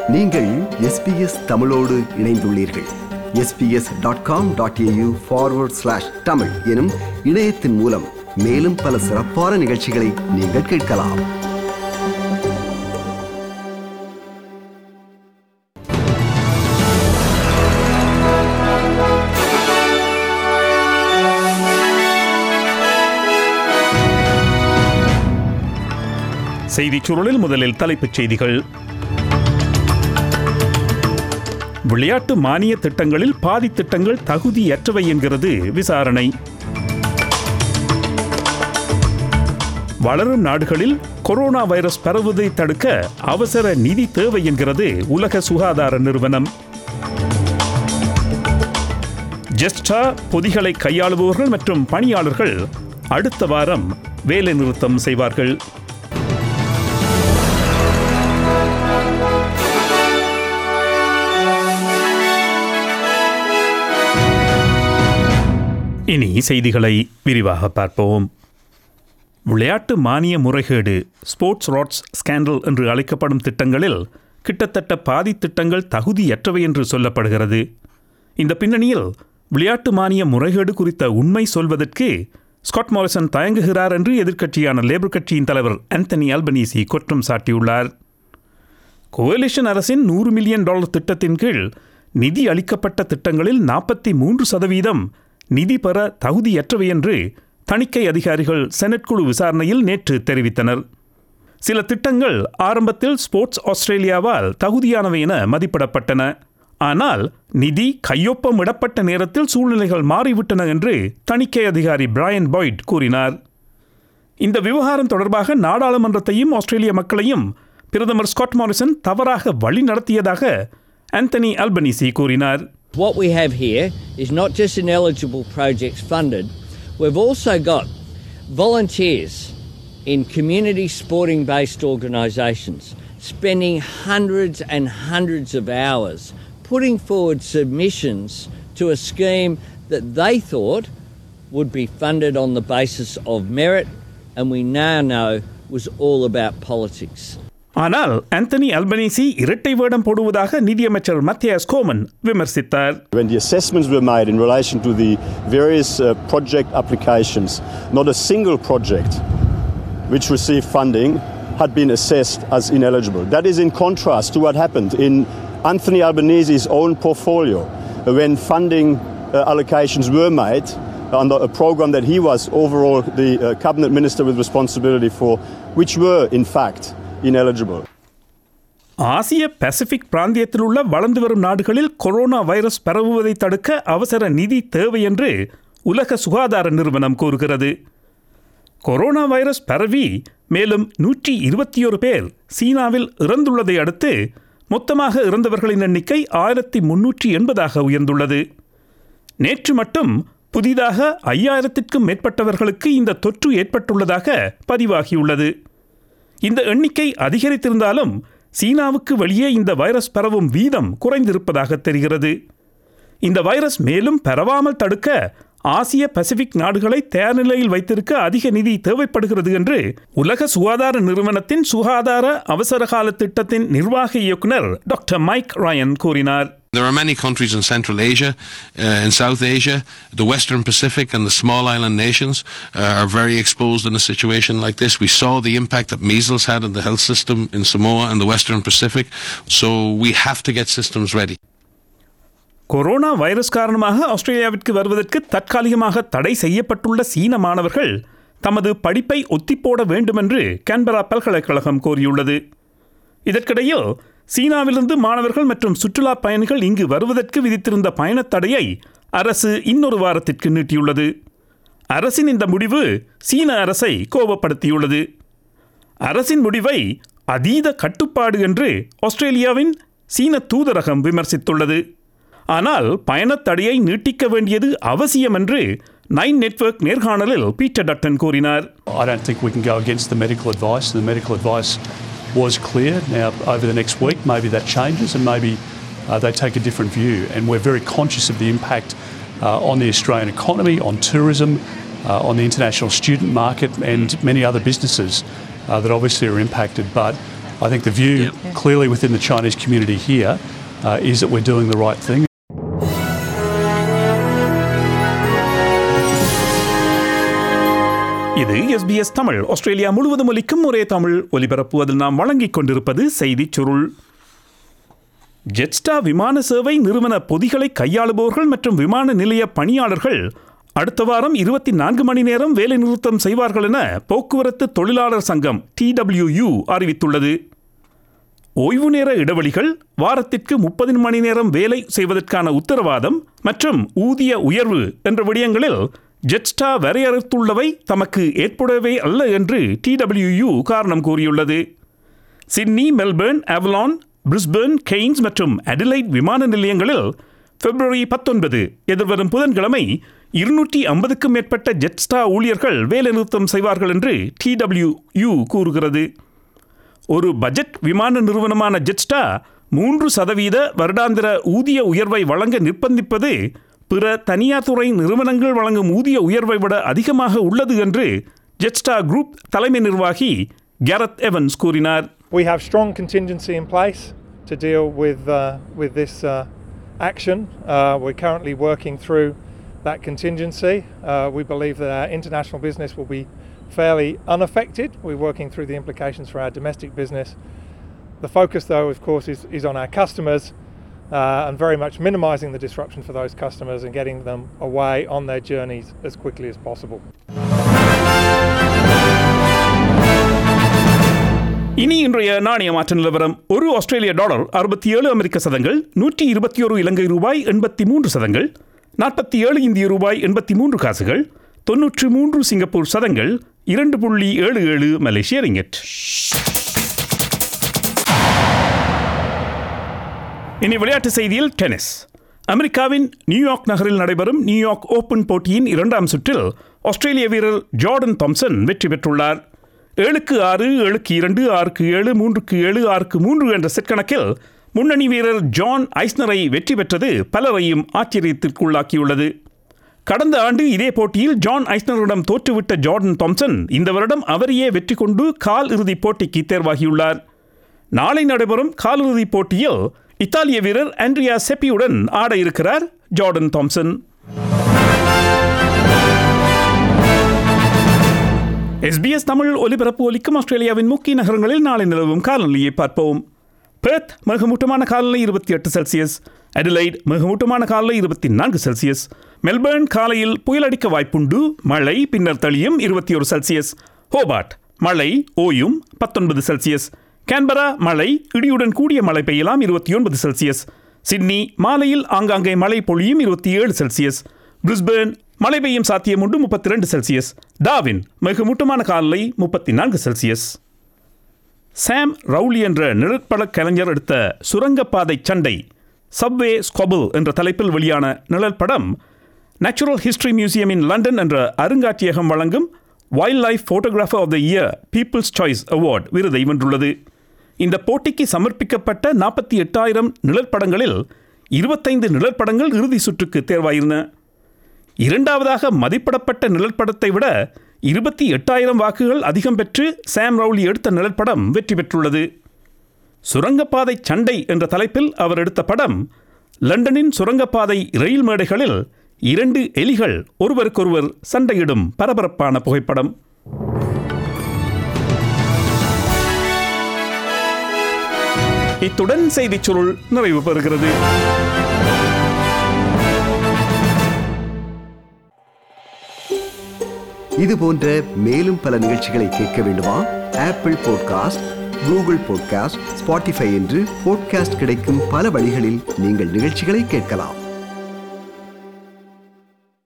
நீங்கள் எஸ்பிஎஸ் தமிழோடு இணைந்துள்ளீர்கள் SBS dot com dot AU forward slash Tamil எனும் இணையத்தின் மூலம் மேலும் பல சிறப்பான நிகழ்ச்சிகளை நீங்கள் கேட்கலாம் செய்திச் சுருளில் முதலில் தலைப்புச் செய்திகள் விளையாட்டு மானிய திட்டங்களில் பாதி திட்டங்கள் தகுதியற்றவை என்கிறது விசாரணை வளரும் நாடுகளில் கொரோனா வைரஸ் பரவுவதை தடுக்க அவசர நிதி தேவை என்கிறது உலக சுகாதார நிறுவனம் ஜெஸ்டா பொதிகளை கையாளுபவர்கள் மற்றும் பணியாளர்கள் அடுத்த வாரம் வேலை நிறுத்தம் செய்வார்கள் இனி செய்திகளை விரிவாக பார்ப்போம் விளையாட்டு மானிய முறைகேடு ஸ்போர்ட்ஸ் ராட்ஸ் ஸ்கேண்டல் என்று அழைக்கப்படும் திட்டங்களில் கிட்டத்தட்ட பாதி திட்டங்கள் தகுதியற்றவை என்று சொல்லப்படுகிறது இந்த பின்னணியில் விளையாட்டு மானிய முறைகேடு குறித்த உண்மை சொல்வதற்கு ஸ்காட் மாரிசன் தயங்குகிறார் என்று எதிர்க்கட்சியான லேபர் கட்சியின் தலைவர் ஆந்தனி அல்பனீசி குற்றம் சாட்டியுள்ளார் கோலிஷன் அரசின் நூறு மில்லியன் டாலர் திட்டத்தின் கீழ் நிதி அளிக்கப்பட்ட திட்டங்களில் நாற்பத்தி மூன்று சதவீதம் நிதி பெற தகுதியற்றவை என்று தணிக்கை அதிகாரிகள் செனட் குழு விசாரணையில் நேற்று தெரிவித்தனர் சில திட்டங்கள் ஆரம்பத்தில் ஸ்போர்ட்ஸ் ஆஸ்திரேலியாவால் தகுதியானவை என மதிப்பிடப்பட்டன ஆனால் நிதி கையொப்பமிடப்பட்ட நேரத்தில் சூழ்நிலைகள் மாறிவிட்டன என்று தணிக்கை அதிகாரி பிரையன் பாய்ட் கூறினார் இந்த விவகாரம் தொடர்பாக நாடாளுமன்றத்தையும் ஆஸ்திரேலிய மக்களையும் பிரதமர் ஸ்காட் மாரிசன் தவறாக வழி நடத்தியதாக ஆந்தனி அல்பனீசி கூறினார் What we have here is not just ineligible projects funded, we've also got volunteers in community sporting based organisations spending hundreds and hundreds of hours putting forward submissions to a scheme that they thought would be funded on the basis of merit and we now know was all about politics. ஆனால் Anthony Albanese இரட்டை வேடம் போடுவதாக நிதியமைச்சர் மத்தியாஸ் கோமன் விமர்சித்தார் When the assessments were made in relation to the various uh, project applications, not a single project which received funding had been assessed as ineligible. That is in contrast to what happened in Anthony Albanese's own portfolio uh, when funding uh, allocations were made under a program that he was overall the uh, cabinet minister with responsibility for, which were in fact ineligible. ஆசிய Pacific பிராந்தியத்தில் உள்ள வளர்ந்து வரும் நாடுகளில் corona virus பரவுவதை தடுக்க அவசர நிதி தேவை என்று உலக சுகாதார நிறுவனம் கூறுகிறது கொரோனா வைரஸ் பரவி மேலும் நூற்றி இருபத்தி ஒரு பேர் சீனாவில் இறந்துள்ளதை அடுத்து மொத்தமாக இறந்தவர்களின் எண்ணிக்கை ஆயிரத்தி முன்னூற்றி எண்பதாக உயர்ந்துள்ளது நேற்று மட்டும் புதிதாக ஐயாயிரத்திற்கும் மேற்பட்டவர்களுக்கு இந்த தொற்று ஏற்பட்டுள்ளதாக பதிவாகியுள்ளது இந்த எண்ணிக்கை அதிகரித்திருந்தாலும் சீனாவுக்கு வெளியே இந்த வைரஸ் பரவும் வீதம் குறைந்திருப்பதாக தெரிகிறது இந்த வைரஸ் மேலும் பரவாமல் தடுக்க ஆசிய பசிபிக் நாடுகளை தயார்நிலையில் வைத்திருக்க அதிக நிதி தேவைப்படுகிறது என்று உலக சுகாதார நிறுவனத்தின் சுகாதார அவசரகால திட்டத்தின் நிர்வாக இயக்குனர் டாக்டர் மைக் ராயன் கூறினார் There are many countries in Central Asia, uh, in South Asia, the Western Pacific, and the small island nations uh, are very exposed in a situation like this. We saw the impact that measles had on the health system in Samoa and the Western Pacific, so we have to get systems ready. Corona virus காரணமாக ஆஸ்திரேலியாவிற்கு வருவதற்கு தற்காலிகமாக தடை செய்யப்பட்டுள்ள சீன மாணவர்கள் தமது படிப்பை ஒத்திப்போட வேண்டுமென்று கேன்பரா பல்கலைக்கழகம் கோரியுள்ளது இதற்கிடையில் சீனாவிலிருந்து மாணவர்கள் மற்றும் சுற்றுலா பயணிகள் இங்கு வருவதற்கு விதித்திருந்த பயணத் தடையை அரசு இன்னொரு வாரத்திற்கு நீட்டியுள்ளது அரசின் இந்த முடிவு சீன அரசை கோபப்படுத்தியுள்ளது அரசின் முடிவை அதீத கட்டுப்பாடு என்று ஆஸ்திரேலியாவின் சீன தூதரகம் விமர்சித்துள்ளது ஆனால் பயணத் தடையை நீட்டிக்க வேண்டியது அவசியம் என்று நைன் நெட்வொர்க் நேர்காணலில் பீட்டர் டட்டன் கூறினார் I don't think we can go against the medical advice. The medical advice was clear. Now, over the next week, maybe that changes and maybe uh, they take a different view. And we're very conscious of the impact uh, on the Australian economy, on tourism, uh, on the international student market, and many other businesses uh, that obviously are impacted. But I think the view clearly within the Chinese community here uh, is that we're doing the right thing. இது SBS Tamil Australia முழுவதும் ஒலிக்கும் ஒரே தமிழ் ஒலிபரப்புவதில் நாம் வழங்கிக் கொண்டிருப்பது செய்திச் சுருள் ஜெட்ஸ்டா விமான சேவை நிறுவன பொதிகளை கையாளுபவர்கள் மற்றும் விமான நிலைய பணியாளர்கள் அடுத்த வாரம் இருபத்தி நான்கு மணி நேரம் வேலை நிறுத்தம் செய்வார்கள் என போக்குவரத்து தொழிலாளர் சங்கம் டிடபிள்யூயூ அறிவித்துள்ளது ஓய்வு நேர இடைவெளிகள் வாரத்திற்கு முப்பது மணி நேரம் வேலை செய்வதற்கான உத்தரவாதம் மற்றும் ஊதிய உயர்வு என்ற விடயங்களில் ஜெட்ஸ்டா வரையறுத்துள்ளவை தமக்கு ஏற்புடையவை அல்ல என்று டிடபிள்யூயூ காரணம் கூறியுள்ளது Sydney Melbourne Avalon Brisbane Cairns மற்றும் அடிலைட் விமான நிலையங்களில் பிப்ரவரி பத்தொன்பது எதிர்வரும் புதன்கிழமை இருநூற்றி ஐம்பதுக்கும் மேற்பட்ட ஜெட்ஸ்டா ஊழியர்கள் வேலைநிறுத்தம் செய்வார்கள் என்று டிடபிள்யூயூ கூறுகிறது ஒரு பட்ஜெட் விமான நிறுவனமான ஜெட்ஸ்டா மூன்று சதவீத வருடாந்திர ஊதிய உயர்வை வழங்க நிர்பந்திப்பது பிற தனியார் துறை நிறுவனங்கள் வழங்கும் ஊதிய உயர்வை விட அதிகமாக உள்ளது என்று ஜெட்ஸ்டா குரூப் தலைமை நிர்வாகி கேரத் எவன்ஸ் கூறினார் We have strong contingency in place to deal with, uh, with this uh, action. Uh, we're currently working through that contingency. Uh, we believe that our international business will be fairly unaffected. We're working through the implications for our domestic business. The focus, though, of course, is, is on our customers uh, and very much minimising the disruption for those customers and getting them away on their journeys as quickly as possible. இனி இன்றைய நாணய மாற்ற நிலவரம் ஒரு ஆஸ்திரேலிய dollar அறுபத்தி ஏழு அமெரிக்க சதங்கள் நூற்றி இருபத்தி ஒரு இலங்கை ரூபாய் எண்பத்தி மூன்று சதங்கள் நாற்பத்தி ஏழு இந்திய ரூபாய் எண்பத்தி மூன்று காசுகள் தொன்னூற்றி மூன்று சிங்கப்பூர் சதங்கள் இரண்டு புள்ளி ஏழு ஏழு மலேசிய ரிங்கெட் இனி விளையாட்டு செய்தியில் டென்னிஸ் அமெரிக்காவின் நியூயார்க் நகரில் நடைபெறும் நியூயார்க் ஓபன் போட்டியின் இரண்டாம் சுற்றில் ஆஸ்திரேலிய வீரர் ஜார்டன் தாம்சன் வெற்றி பெற்றுள்ளார் ஏழுக்கு ஆறு ஏழுக்கு இரண்டு ஆறுக்கு ஏழு மூன்றுக்கு ஏழு ஆறுக்கு மூன்று என்ற செட் கணக்கில் முன்னணி வீரர் ஜான் ஐஸ்னரை வெற்றி பெற்றது பலரையும் ஆச்சரியத்திற்குள்ளாக்கியுள்ளது கடந்த ஆண்டு இதே போட்டியில் ஜான் ஐஸ்னரிடம் தோற்றுவிட்ட ஜார்டன் தாம்சன் இந்த வருடம் அவரையே வெற்றி கொண்டு கால் இறுதிப் போட்டிக்கு தேர்வாகியுள்ளார் நாளை நடைபெறும் காலிறுதிப் போட்டியில் இத்தாலிய வீரர் ஆண்ட்ரியா செப்பியுடன் ஆட இருக்கிறார் ஜார்டன் தாம்சன் எஸ்பிஎஸ் தமிழ் ஒலிபரப்பு ஒலிக்கும் ஆஸ்திரேலியாவின் முக்கிய நகரங்களில் நாளை நிலவும் காலநிலையை பார்ப்போம் பெர்த் மிகமூட்டமான காலநிலை இருபத்தி எட்டு செல்சியஸ் அடிலைட் மிகமூட்டமான காலநிலை இருபத்தி நான்கு செல்சியஸ் மெல்பர்ன் காலையில் புயலடிக்க வாய்ப்புண்டு மழை பின்னர் தளியும் இருபத்தி ஒரு செல்சியஸ் ஹோபார்ட் மழை ஓயும் பத்தொன்பது செல்சியஸ் கேன்பரா மழை இடியுடன் கூடிய மழை பெய்யலாம் இருபத்தி ஒன்பது செல்சியஸ் சிட்னி மாலையில் ஆங்காங்கே மழை பொழியும் இருபத்தி ஏழு செல்சியஸ் பிரிஸ்பேர்ன் மழை பெய்யும் சாத்தியம் உண்டு முப்பத்தி ரெண்டு செல்சியஸ் டாவின் மிகமூட்டமான காலநிலை முப்பத்தி நான்கு செல்சியஸ் சாம் ரவுலி என்ற நிழற்பட கலைஞர் எடுத்த சுரங்கப்பாதை சண்டை சப்வே ஸ்கொபிள் என்ற தலைப்பில் வெளியான நிழல் படம் நேச்சுரல் ஹிஸ்டரி மியூசியமின் லண்டன் என்ற அருங்காட்சியகம் வழங்கும் wildlife photographer of the year people's choice award விருதை வென்றுள்ளது இந்த போட்டிக்கு சமர்ப்பிக்கப்பட்ட நாற்பத்தி எட்டாயிரம் நிழற்படங்களில் இருபத்தைந்து நிழற்படங்கள் இறுதி சுற்றுக்கு தேர்வாயிருந்தன இரண்டாவதாக மதிப்பிடப்பட்ட நிழற்படத்தை விட இருபத்தி எட்டாயிரம் வாக்குகள் அதிகம் பெற்று சாம் ரவுலி எடுத்த நிழற்படம் வெற்றி பெற்றுள்ளது சுரங்கப்பாதை சண்டை என்ற தலைப்பில் அவர் எடுத்த படம் லண்டனின் சுரங்கப்பாதை ரயில் மேடைகளில் இரண்டு எலிகள் ஒருவருக்கொருவர் சண்டையிடும் பரபரப்பான புகைப்படம் இத்துடன் செய்திச் சுருள் நிறைவு பெறுகிறது இது போன்ற மேலும் பல நிகழ்ச்சிகளை கேட்க வேண்டுமா Apple podcast Google podcast Spotify என்று பாட்காஸ்ட் கிடைக்கும் பல வழிகளில் நீங்கள் நிகழ்ச்சிகளை கேட்கலாம்